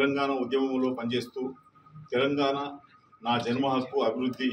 తెలంగాణ ఉద్యమంలో పనిచేస్తూ తెలంగాణ నా జన్మ హక్కు అభివృద్ధి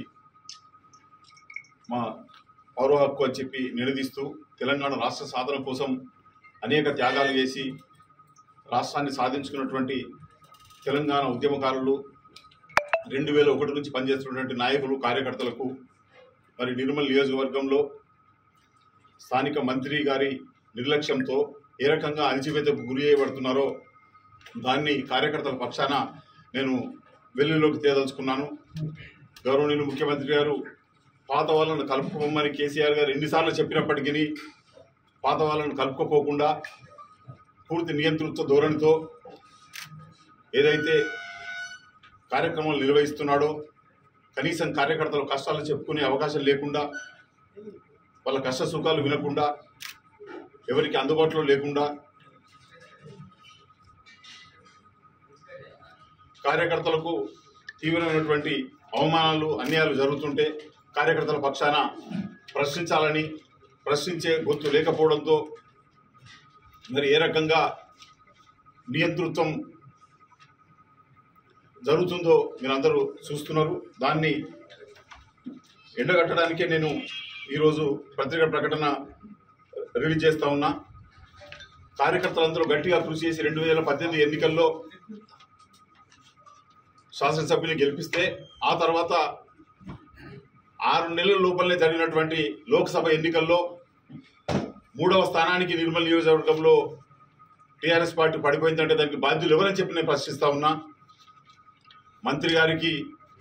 మా పౌర హక్కు అని చెప్పి నిలదీస్తూ తెలంగాణ రాష్ట్ర సాధన కోసం అనేక త్యాగాలు చేసి రాష్ట్రాన్ని సాధించుకున్నటువంటి తెలంగాణ ఉద్యమకారులు రెండు వేల ఒకటి నుంచి పనిచేస్తున్నటువంటి నాయకులు కార్యకర్తలకు మరి నిర్మల్ నియోజకవర్గంలో స్థానిక మంత్రి గారి నిర్లక్ష్యంతో ఏ రకంగా అణిచివేతకు గురి చేయబడుతున్నారో దాన్ని కార్యకర్తల పక్షాన నేను వెల్లులోకి తేదలుచుకున్నాను గౌరవనీయులు ముఖ్యమంత్రి గారు పాత వాళ్ళను కలుపుకోమని కేసీఆర్ గారు ఎన్నిసార్లు చెప్పినప్పటికీ పాత వాళ్ళను కలుపుకోపోకుండా పూర్తి నియంతృత్వ ధోరణితో ఏదైతే కార్యక్రమాలు నిర్వహిస్తున్నాడో కనీసం కార్యకర్తల కష్టాలు చెప్పుకునే అవకాశం లేకుండా వాళ్ళ కష్ట సుఖాలు వినకుండా ఎవరికి అందుబాటులో లేకుండా కార్యకర్తలకు తీవ్రమైనటువంటి అవమానాలు అన్యాయాలు జరుగుతుంటే కార్యకర్తల పక్షాన ప్రశ్నించాలని ప్రశ్నించే గొంతు లేకపోవడంతో మరి ఏ రకంగా నియంతృత్వం జరుగుతుందో మీరందరూ చూస్తున్నారు దాన్ని ఎండగట్టడానికే నేను ఈరోజు పత్రిక ప్రకటన రిలీజ్ చేస్తా ఉన్నా కార్యకర్తలందరూ గట్టిగా కృషి చేసి రెండు వేల పద్దెనిమిది ఎన్నికల్లో శాసనసభ్యులు గెలిపిస్తే ఆ తర్వాత ఆరు నెలల లోపలనే జరిగినటువంటి లోక్సభ ఎన్నికల్లో మూడవ స్థానానికి నిర్మల్ నియోజకవర్గంలో టీఆర్ఎస్ పార్టీ పడిపోయిందంటే దానికి బాధ్యులు ఎవరని చెప్పి నేను ప్రశ్నిస్తా ఉన్నా మంత్రి గారికి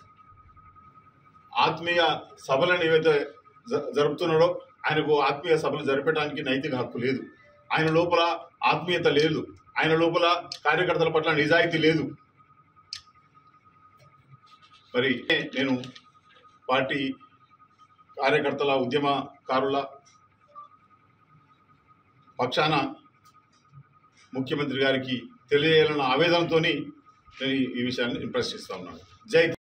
ఆత్మీయ సభలను ఏవైతే జ- జరుపుతున్నాడో ఆయనకు ఆత్మీయ సభలు జరపడానికి నైతిక హక్కు లేదు ఆయన లోపల ఆత్మీయత లేదు ఆయన లోపల కార్యకర్తల పట్ల నిజాయితీ లేదు మరి నేను పార్టీ కార్యకర్తల ఉద్యమకారుల పక్షాన ముఖ్యమంత్రి గారికి తెలియజేయాలన్న ఆవేదనతోని నేను ఈ- ఈ విషయాన్ని ప్రశ్నిస్తా ఉన్నాను జై